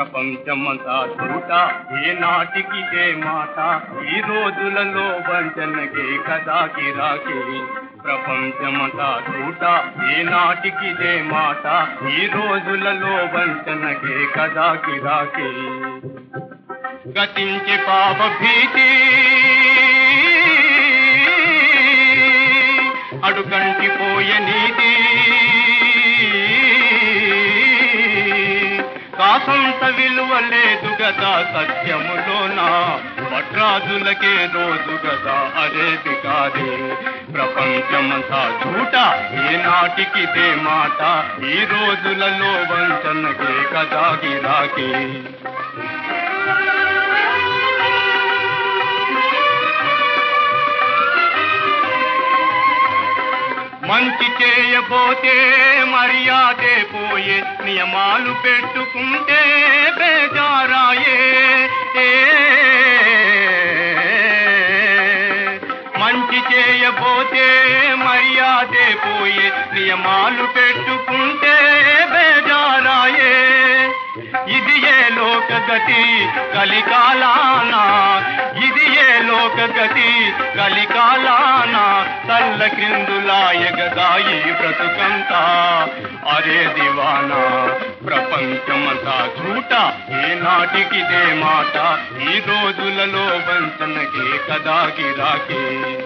ప్రపంచమంతా చూట ఏ నాటికి ఏ మాట ఈ రోజులలో వంచనకే కదా గిరాకీ ప్రపంచమంతా చూట ఏ నాటికి ఏ మాట ఈ రోజులలో వంచనకే కదా గిరాకీ గతించి పాప భీతి అడుగంటి పోయే నీతి కాసంత విలువ లేదు గదా సత్యములోనా భట్రాజులకే రోజు గదా అరేది కాదే ప్రపంచమంతా చూట ఏ నాటికిదే మాట ఈ రోజులలో వంచనకే కదా గిరాకీ మంచి చేయబోతే మర్యాదే పోయే నియమాలు పెట్టుకుంటే బేజారాయే ఏ. మంచి చేయబోతే మర్యాదే పోయే నియమాలు పెట్టుకుంటే బేజారాయే ఇది ఏ లోకగతి కలికాలాన ఇది ఏ లోకగతి కలికాలాన తల్ల క్రిందులాయగదాయి బ్రతుకంతా అరే దివానా ప్రపంచమంతా చూట ఏ నాటికిదే మాట ఈ రోజులలో వంచనకే కదా గిరాకీ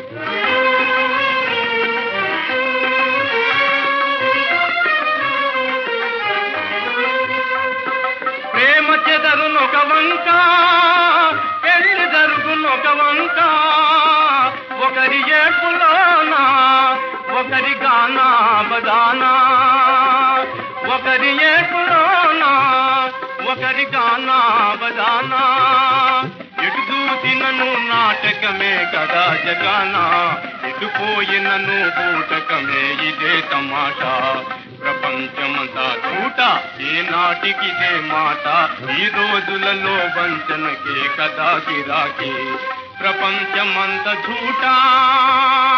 ప్రేమ చెదరునొక వంక పెళ్లి జరుగునొక వంక ఒకరి ఏడుపులోనా ఒకరి గానా బదానా ఒకరి ఏడుపులోనా ఒకరి గానా బదానా ఎటు చూసినను నాటకమే కదా జగానా ఎటు పోయినను బూటకమే ఇదే తమాషా ప్రపంచమంతా చూట ఏ నాటికిదే మాట ఈ రోజులలో వంచనకే కదా గిరాకీ ప్రపంచమంత చూట